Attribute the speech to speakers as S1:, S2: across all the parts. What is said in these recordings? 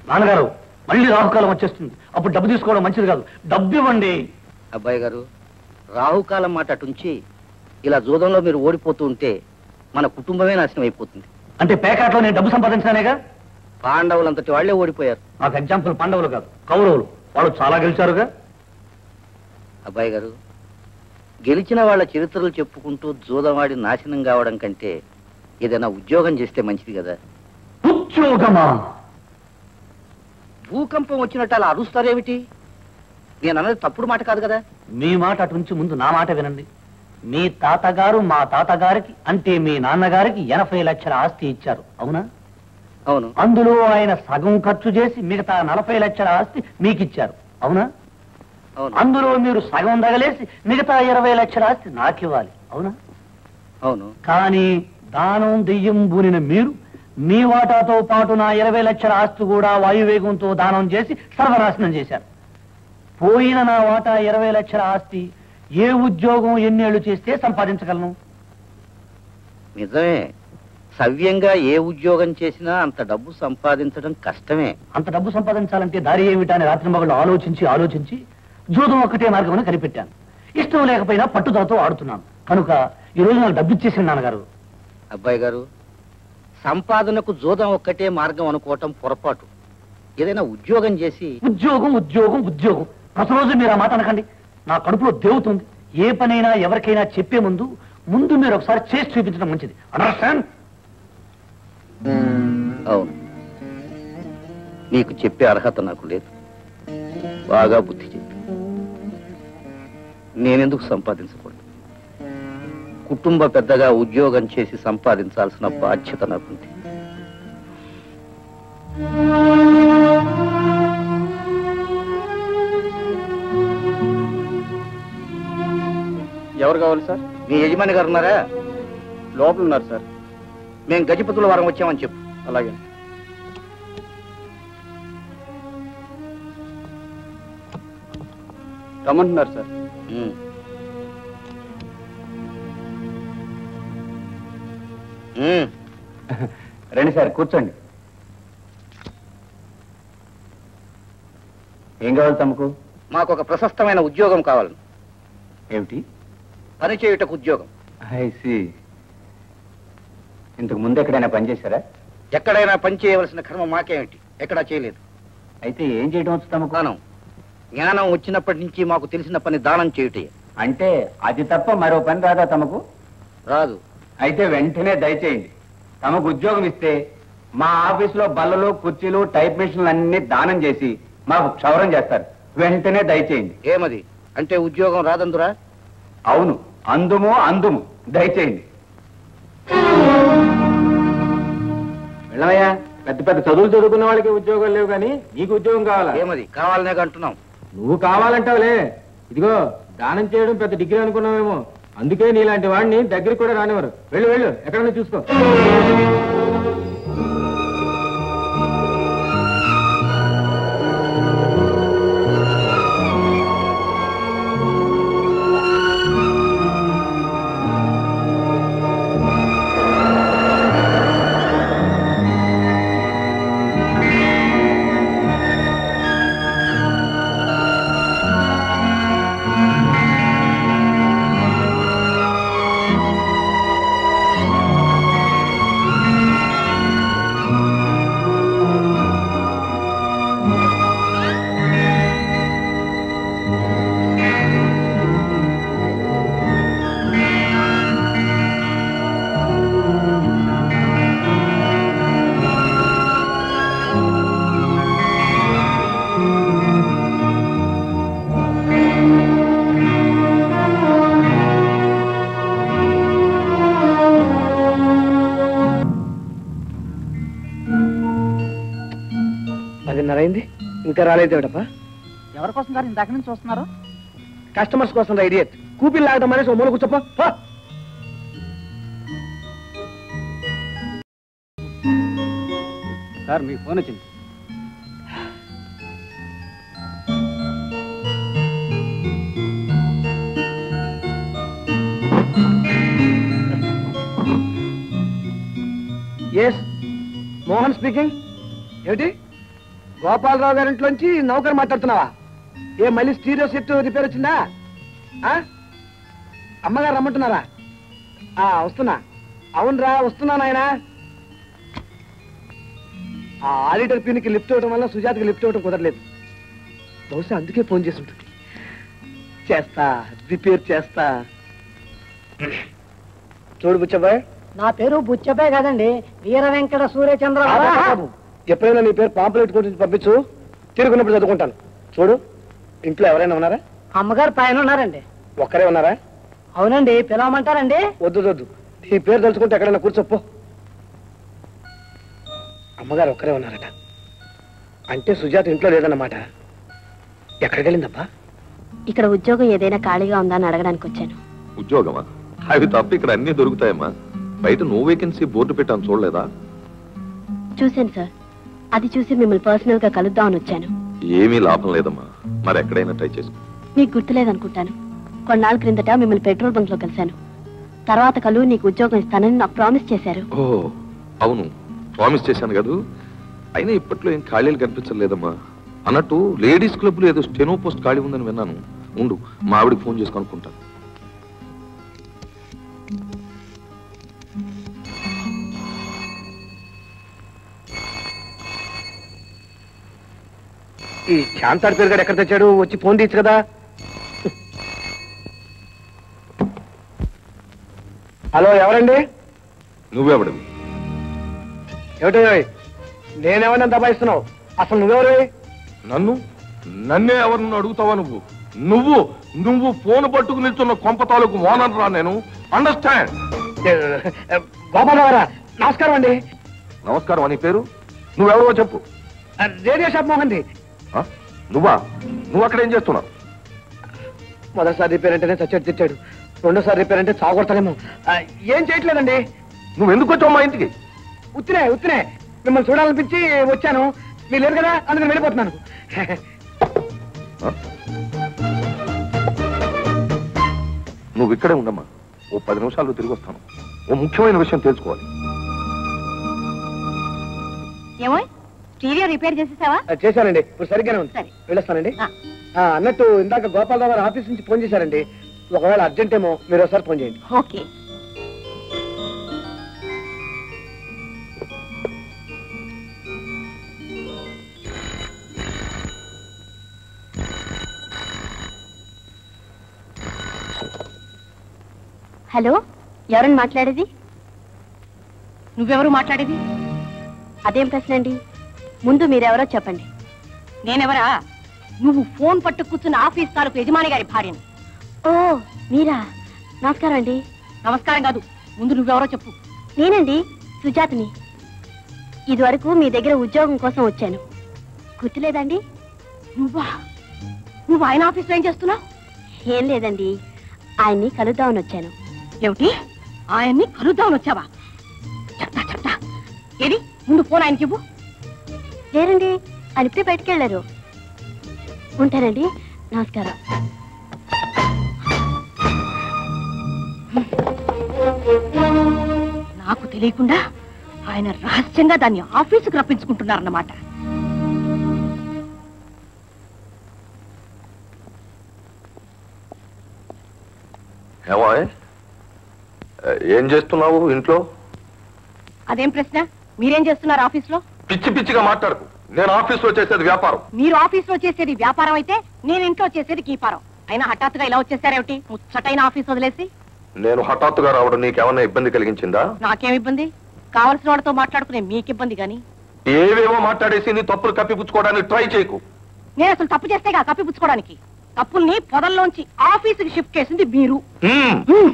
S1: నాన్నగారు మళ్ళీ రాహుకాలం వచ్చేస్తుంది అప్పుడు డబ్బు తీసుకోవడం మంచిది కాదు డబ్బు ఇవ్వండి
S2: అబ్బాయి గారు రాహుకాలం మాట అటుంచి ఇలా జూదంలో మీరు ఓడిపోతూ ఉంటే మన కుటుంబమే నాశనం అయిపోతుంది
S1: అంటే పేకాట్లో నేను డబ్బు సంపాదించానేగా
S2: పాండవులంతటి వాళ్లే ఓడిపోయారు
S1: నాకు ఎగ్జాంపుల్ పాండవులు కాదు కౌరవులు వాళ్ళు చాలా గెలిచారుగా
S2: అబ్బాయి గారు గెలిచిన వాళ్ళ చరిత్రలు చెప్పుకుంటూ జూదమాడి నాశనం కావడం కంటే ఏదైనా ఉద్యోగం చేస్తే మంచిది కదా
S1: ఉద్యోగమా
S2: భూకంపం వచ్చినట్టు అలా అరుస్తారేమిటి నేను అన్నది తప్పుడు మాట కాదు కదా
S1: మీ మాట అటు నుంచి ముందు నా మాట వినండి మీ తాతగారు మా తాతగారికి అంటే మీ నాన్నగారికి ఎనభై లక్షల ఆస్తి ఇచ్చారు అవునా
S2: అవును
S1: అందులో ఆయన సగం ఖర్చు చేసి మిగతా నలభై లక్షల ఆస్తి మీకు ఇచ్చారు అవునా
S2: అవును
S1: అందులో మీరు సగం తగలేసి మిగతా ఇరవై లక్షల ఆస్తి నాకివ్వాలి అవునా
S2: అవును
S1: కానీ దానం దెయ్యం బూనిన మీరు మీ వాటాతో పాటు నా ఇరవై లక్షల ఆస్తి కూడా వాయువేగంతో దానం చేసి సర్వనాశనం చేశారు పోయిన నా వాటా ఇరవై లక్షల ఆస్తి ఏ ఉద్యోగం ఎన్నేళ్లు చేస్తే సంపాదించగలను
S2: నిజమే సవ్యంగా ఏ ఉద్యోగం చేసినా అంత డబ్బు సంపాదించడం కష్టమే
S1: అంత డబ్బు సంపాదించాలంటే దారి ఏమిటా అని రాత్రి మగళ్ళు ఆలోచించి ఆలోచించి జూదం ఒక్కటే మార్గమని కనిపెట్టాను ఇష్టం లేకపోయినా పట్టుదలతో ఆడుతున్నాను కనుక ఈ రోజు నాకు డబ్బు ఇచ్చేసిన నాన్నగారు
S2: అబ్బాయి గారు సంపాదనకు జూదం ఒక్కటే మార్గం అనుకోవటం పొరపాటు ఏదైనా ఉద్యోగం చేసి
S1: ఉద్యోగం ఉద్యోగం ఉద్యోగం ప్రతిరోజు మీరు ఆ మాట అనకండి నా కడుపులో దేవుతుంది ఏ పనైనా ఎవరికైనా చెప్పే ముందు ముందు మీరు ఒకసారి చేసి చూపించడం మంచిది అండర్స్టాండ్
S2: అవును నీకు చెప్పే అర్హత నాకు లేదు బాగా బుద్ధి చెప్పి నేనెందుకు సంపాదించకూడదు కుటుంబ పెద్దగా ఉద్యోగం చేసి సంపాదించాల్సిన బాధ్యత నాకుంది
S3: ఎవరు కావాలి సార్
S2: మీ యజమాని గారు ఉన్నారా
S3: లోపల ఉన్నారు సార్
S2: మేము గజపతుల వారం వచ్చామని చెప్పు
S3: అలాగే రమ్మంటున్నారు సార్
S2: ఉమ్. ఉమ్.
S4: రండి సార్ కూర్చోండి ఏం కావాలి తమకు
S2: మాకు ఒక ప్రశస్తమైన ఉద్యోగం కావాలి
S4: ఏమిటి
S2: పని చేయుటకు ఉద్యోగం
S4: ఐసి ఇంతకు ముందు ఎక్కడైనా పనిచేశారా
S2: ఎక్కడైనా పని చేయవలసిన కర్మ మాకేమిటి ఎక్కడా చేయలేదు
S4: అయితే ఏం చేయడం వచ్చు తమకు
S2: దానం జ్ఞానం వచ్చినప్పటి నుంచి మాకు తెలిసిన పని దానం చేయుటే
S4: అంటే అది తప్ప మరో పని రాదా తమకు
S2: రాదు
S4: అయితే వెంటనే దయచేయండి తమకు ఉద్యోగం ఇస్తే మా ఆఫీసులో బల్లలు కుర్చీలు టైప్ మిషన్లు అన్ని దానం చేసి మాకు క్షౌరం చేస్తారు వెంటనే దయచేయండి
S2: ఏమది అంటే ఉద్యోగం రాదందురా
S4: అవును అందుము అందుము దయచేయండి
S3: వెళ్ళమయ్యా పెద్ద పెద్ద చదువులు చదువుకున్న వాళ్ళకి ఉద్యోగాలు లేవు కానీ నీకు ఉద్యోగం కావాలా
S2: ఏమది కావాలనే అంటున్నాం
S3: నువ్వు కావాలంటావులే ఇదిగో దానం చేయడం పెద్ద డిగ్రీ అనుకున్నావేమో అందుకే నీలాంటి వాడిని దగ్గరికి కూడా రానివ్వరు వెళ్ళు వెళ్ళు ఎక్కడన్నా చూసుకో పదిన్నర అయింది ఇంకా రాలేదేటప్పా
S1: ఎవరి కోసం గారు ఇందాక నుంచి చూస్తున్నారు
S3: కస్టమర్స్ కోసం రా ఇడియట్ కూపీలు లాగడం అనేసి ఓ మూల కూర్చోపో పో. సార్ మీ ఫోన్ వచ్చింది ఎస్ మోహన్ స్పీకింగ్ ఏమిటి
S5: గోపాలరావు గారింట్లోంచి నౌకరు మాట్లాడుతున్నావా ఏ మళ్ళీ స్టీరియో సెట్ రిపేర్ వచ్చిందా ఆ? అమ్మగారు రమ్మంటున్నారా ఆ, వస్తున్నా అవునరా వస్తున్నా నాయనా ఆ ఆడిటర్ పిన్కి లిఫ్ట్ ఇవ్వడం వల్ల సుజాతకి లిఫ్ట్ ఇవ్వడం కుదరలేదు బహుశా అందుకే ఫోన్ చేసి ఉంటుంది చేస్తా రిపేర్ చేస్తా చూడు బుచ్చబాయ్
S6: నా పేరు బుచ్చపే కదండి వీర వెంకట సూర్యచంద్ర
S5: బాబు ఎప్పుడైనా నీ పేరు పాంప్లెట్ గురించి పంపించు తిరుగున్నప్పుడు చదువుకుంటాను చూడు ఇంట్లో ఎవరైనా ఉన్నారా
S6: అమ్మగారు పైన ఉన్నారండి
S5: ఒక్కరే ఉన్నారా
S6: అవునండి పిలవమంటారండి
S5: వద్దు వద్దు నీ పేరు తలుచుకుంటే ఎక్కడైనా కూర్చోపో అమ్మగారు ఒక్కరే ఉన్నారట అంటే సుజాత ఇంట్లో లేదన్నమాట ఎక్కడికి వెళ్ళిందబ్బా
S7: ఇక్కడ ఉద్యోగం ఏదైనా ఖాళీగా ఉందా అని అడగడానికి వచ్చాను
S8: ఉద్యోగమా అవి తప్ప ఇక్కడ అన్ని దొరుకుతాయమ్మా బయట నో వేకెన్సీ బోర్డు పెట్టాను చూడలేదా
S7: చూశాను సార్ అది చూసి మిమ్మల్ని పర్సనల్ గా కలుద్దామని వచ్చాను
S8: ఏమీ లాభం లేదమ్మా మరి ఎక్కడైనా ట్రై చేసుకో
S7: మీకు గుర్తులేదనుకుంటాను కొన్నాళ్ళ క్రిందట మిమ్మల్ని పెట్రోల్ బంక్ లో కలిశాను తర్వాత కలు నీకు ఉద్యోగం ఇస్తానని నాకు ప్రామిస్ చేశారు
S8: ఓ అవును ప్రామిస్ చేశాను కదా అయినా ఇప్పట్లో ఏం ఖాళీలు కనిపించలేదమ్మా అన్నట్టు లేడీస్ క్లబ్ లో ఏదో స్టెనో పోస్ట్ ఖాళీ ఉందని విన్నాను ఉండు మా ఆవిడకి ఫోన్ చేసి కనుక్కుంటాను
S5: ఈ శాంతాడు పేరు గారు ఎక్కడ తెచ్చాడు వచ్చి ఫోన్ తీయచ్చు కదా హలో ఎవరండి
S8: నువ్వెవడవి
S5: ఏమిటో నేనేమన్నా దబాయిస్తున్నావు అసలు నువ్వెవరు
S8: నన్ను నన్నే ఎవరిని అడుగుతావా నువ్వు నువ్వు నువ్వు ఫోన్ పట్టుకు నిల్చున్న కొంప తాలూకు ఓనర్ రా నేను అండర్స్టాండ్
S5: గోపాలరావు నమస్కారం అండి
S8: నమస్కారం అని పేరు నువ్వెవరో చెప్పు
S5: ఆ, రేడియో షాప్ మోహన్ది
S8: ఆ? నువ్వా నువ్వు అక్కడ ఏం చేస్తున్నావు
S5: మొదటిసారి రిపేర్ అంటేనే చచ్చాడు తిట్టాడు రెండోసారి రిపేర్ అంటే చావగొడతానేమో ఆ, ఏం చేయట్లేదండి
S8: నువ్వు ఎందుకు వచ్చావు మా ఇంటికి
S5: ఉత్తినే ఉత్తినే మిమ్మల్ని చూడాలనిపించి వచ్చాను మీరు లేరు కదా అందుకని వెళ్ళిపోతున్నాను
S8: ఆ? నువ్వు ఇక్కడే ఉండమ్మా ఓ పది నిమిషాల్లో తిరిగి వస్తాను ఓ ముఖ్యమైన విషయం తెలుసుకోవాలి
S7: ఏమో స్టీరియో రిపేర్ చేసేసావా
S5: ఆ, చేశానండి ఇప్పుడు సరిగ్గానే ఉంది
S7: సరే.
S5: వెళ్ళొస్తానండి
S7: ఆ.
S5: ఆ, అన్నట్టు ఇందాక గోపాలరావు గారు ఆఫీస్ నుంచి ఫోన్ చేశారండి ఒకవేళ అర్జెంట్ ఏమో మీరు ఒకసారి ఫోన్ చేయండి
S7: ఓకే హలో ఎవరని మాట్లాడేది
S9: నువ్వెవరు మాట్లాడేది
S7: అదేం ప్రశ్న అండి ముందు మీరెవరో చెప్పండి
S9: నేనెవరా నువ్వు ఫోన్ పట్టు కూర్చున్న ఆఫీస్ తాలూకు యజమాని గారి భార్యని
S7: ఓ మీరా నమస్కారం అండి
S9: నమస్కారం కాదు ముందు నువ్వెవరో చెప్పు
S7: నేనండి సుజాతని ఇదివరకు మీ దగ్గర ఉద్యోగం కోసం వచ్చాను గుర్తులేదండి
S9: నువ్వా నువ్వు ఆయన ఆఫీస్లో ఏం చేస్తున్నావు
S7: ఏం లేదండి ఆయన్ని కలుద్దామని వచ్చాను
S9: ఏమిటి ఆయన్ని కలుద్దామని వచ్చావా చెప్తా చెప్తా ఏది ముందు ఫోన్ ఆయనకి ఇవ్వు
S7: లేరండి ఆయన ఇప్పుడే బయటికి వెళ్ళారు ఉంటానండి నమస్కారం
S9: నాకు తెలియకుండా ఆయన రహస్యంగా దాన్ని ఆఫీసుకు రప్పించుకుంటున్నారన్నమాట
S8: ఏమో ఏం చేస్తున్నావు ఇంట్లో
S9: అదేం ప్రశ్న మీరేం చేస్తున్నారు ఆఫీస్లో
S8: పిచ్చి పిచ్చిగా మాట్లాడుకు నేను ఆఫీస్లో చేసేది వ్యాపారం
S9: మీరు ఆఫీస్లో చేసేది వ్యాపారం అయితే నేను ఇంట్లో చేసేది కీపారం అయినా హఠాత్తుగా ఇలా వచ్చేసారేమిటి ముచ్చటైన ఆఫీస్ వదిలేసి
S8: నేను హఠాత్తుగా రావడం నీకేమన్నా ఇబ్బంది కలిగించిందా
S9: నాకేం ఇబ్బంది కావలసిన వాళ్ళతో మాట్లాడుకునే మీకు ఇబ్బంది గాని
S8: ఏవేవో మాట్లాడేసి నీ తప్పులు కప్పిపుచ్చుకోవడానికి ట్రై చేయకు
S9: నేను అసలు తప్పు చేస్తేగా కప్పిపుచ్చుకోవడానికి తప్పుల్ని పొదల్లోంచి ఆఫీసుకి షిఫ్ట్ చేసింది మీరు
S8: హ్మ్.
S9: హ్మ్.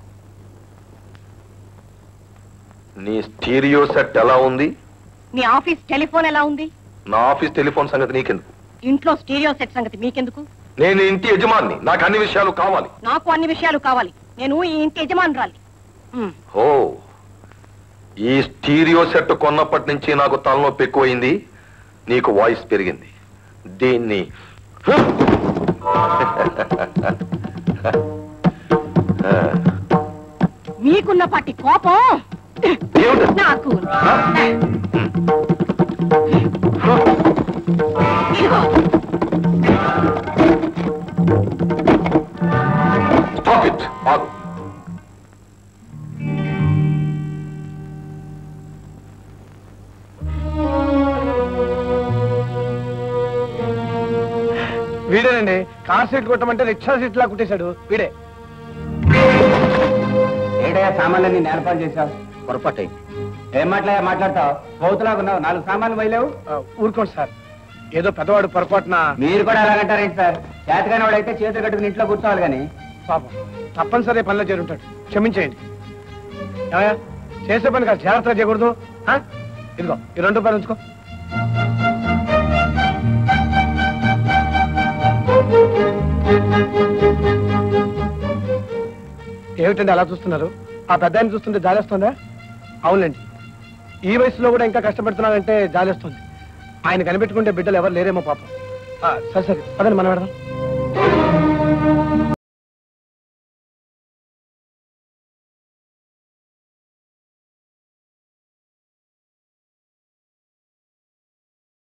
S8: నీ స్టీరియో సెట్ ఎలా ఉంది
S9: మీ ఆఫీస్ టెలిఫోన్ ఎలా ఉంది
S8: నా ఆఫీస్ టెలిఫోన్ సంగతి నీకెందుకు
S9: ఇంట్లో స్టీరియో సెట్ సంగతి మీకెందుకు
S8: నేను ఇంటి యజమాన్ని నాకు అన్ని విషయాలు కావాలి
S9: నాకు అన్ని విషయాలు కావాలి నేను ఈ ఇంటి యజమానురాలి హ్మ్.
S8: ఓ ఈ స్టీరియో సెట్ కొన్నప్పటి నుంచి నాకు తలనొప్పి ఎక్కువైంది నీకు వాయిస్ పెరిగింది దీన్ని
S9: మీకున్న పాటి కోపం
S8: ఏమిటి?
S9: నాకు ఉంది.
S5: వీడేనండి కార్ సీట్ కొట్టమంటే రిక్షా సీట్ లా కుట్టేశాడు వీడే
S4: ఏడయా సామాన్లన్నీ నేలపాలు చేశావు
S2: పొరపాటైంది
S4: ఏం మాట్లాడా మాట్లాడతావు కోతులాగా ఉన్నావు నాలుగు సామాన్లు పోయలేవు
S5: ఆ, ఊరుకోండి సార్ ఏదో పెద్దవాడు పొరపాటున
S4: మీరు కూడా అలాగంటారేంటి సార్ చేతగాని వాడైతే చేతులు కట్టుకుని ఇంట్లో కూర్చోవాలి కానీ
S5: పాపం తప్పనిసరి పనిలో చేరుంటాడు క్షమించేయండి ఏమయ్యా చేసే పని కాదు జాగ్రత్తగా చేయకూడదు ఆ? ఇదిగో ఈ రెండు రూపాయలు ఉంచుకో ఏమిటండి అలా చూస్తున్నారు ఆ పెద్ద ఆయన చూస్తుంటే జాలేస్తుందా అవునండి ఈ వయసులో కూడా ఇంకా కష్టపడుతున్నాడంటే జాలేస్తుంది ఆయన కనిపెట్టుకుంటే బిడ్డలు ఎవరు లేరేమో పాపం ఆ, సరే సరే పదండి మనం పెడదాం